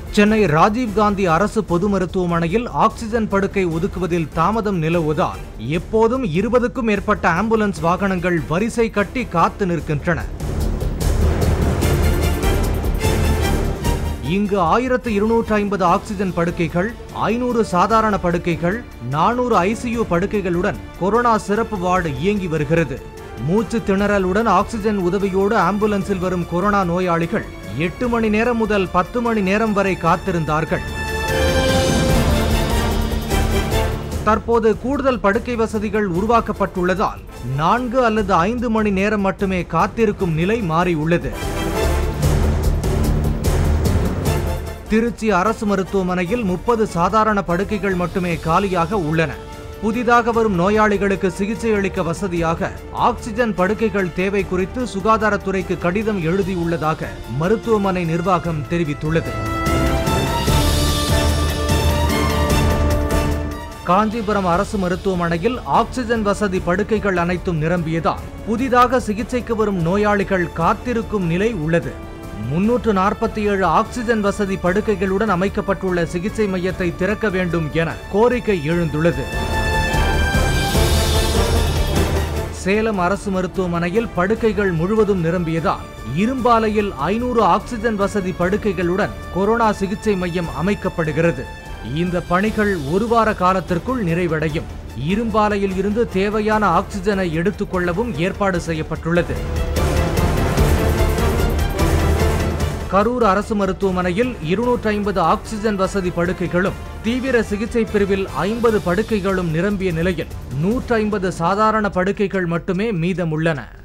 சென்னை ராஜீவ்காந்தி அரசு பொது மருத்துவமனையில் ஆக்சிஜன் படுக்கை ஒதுக்குவதில் தாமதம் நிலவுவதால் எப்போதும் இருபதுக்கும் மேற்பட்ட ஆம்புலன்ஸ் வாகனங்கள் வரிசை கட்டி காத்து நிற்கின்றன இங்கு ஆயிரத்து இருநூற்று ஐம்பது ஆக்சிஜன் படுக்கைகள் ஐநூறு சாதாரண படுக்கைகள் நானூறு ஐசியு படுக்கைகளுடன் கொரோனா சிறப்பு வார்டு இயங்கி வருகிறது மூச்சு திணறலுடன் ஆக்சிஜன் உதவியோடு ஆம்புலன்ஸில் வரும் கொரோனா நோயாளிகள் எட்டு மணி நேரம் முதல் பத்து மணி நேரம் வரை காத்திருந்தார்கள் தற்போது கூடுதல் படுக்கை வசதிகள் உருவாக்கப்பட்டுள்ளதால் நான்கு அல்லது ஐந்து மணி நேரம் மட்டுமே காத்திருக்கும் நிலை மாறியுள்ளது திருச்சி அரசு மருத்துவமனையில் முப்பது சாதாரண படுக்கைகள் மட்டுமே காலியாக உள்ளன புதிதாக வரும் நோயாளிகளுக்கு சிகிச்சை அளிக்க வசதியாக ஆக்சிஜன் படுக்கைகள் தேவை குறித்து சுகாதாரத்துறைக்கு கடிதம் எழுதியுள்ளதாக மருத்துவமனை நிர்வாகம் தெரிவித்துள்ளது காஞ்சிபுரம் அரசு மருத்துவமனையில் ஆக்சிஜன் வசதி படுக்கைகள் அனைத்தும் நிரம்பியதால் புதிதாக சிகிச்சைக்கு வரும் நோயாளிகள் காத்திருக்கும் நிலை உள்ளது முன்னூற்று நாற்பத்தி ஏழு ஆக்சிஜன் வசதி படுக்கைகளுடன் அமைக்கப்பட்டுள்ள சிகிச்சை மையத்தை திறக்க வேண்டும் என கோரிக்கை எழுந்துள்ளது சேலம் அரசு மருத்துவமனையில் படுக்கைகள் முழுவதும் நிரம்பியதால் இரும்பாலையில் ஐநூறு ஆக்சிஜன் வசதி படுக்கைகளுடன் கொரோனா சிகிச்சை மையம் அமைக்கப்படுகிறது இந்த பணிகள் ஒரு வார காலத்திற்குள் நிறைவடையும் இரும்பாலையில் இருந்து தேவையான ஆக்சிஜனை எடுத்துக்கொள்ளவும் ஏற்பாடு செய்யப்பட்டுள்ளது கரூர் அரசு மருத்துவமனையில் இருநூற்றி ஐம்பது ஆக்சிஜன் வசதி படுக்கைகளும் தீவிர சிகிச்சை பிரிவில் ஐம்பது படுக்கைகளும் நிரம்பிய நிலையில் நூற்றி ஐம்பது சாதாரண படுக்கைகள் மட்டுமே மீதமுள்ளன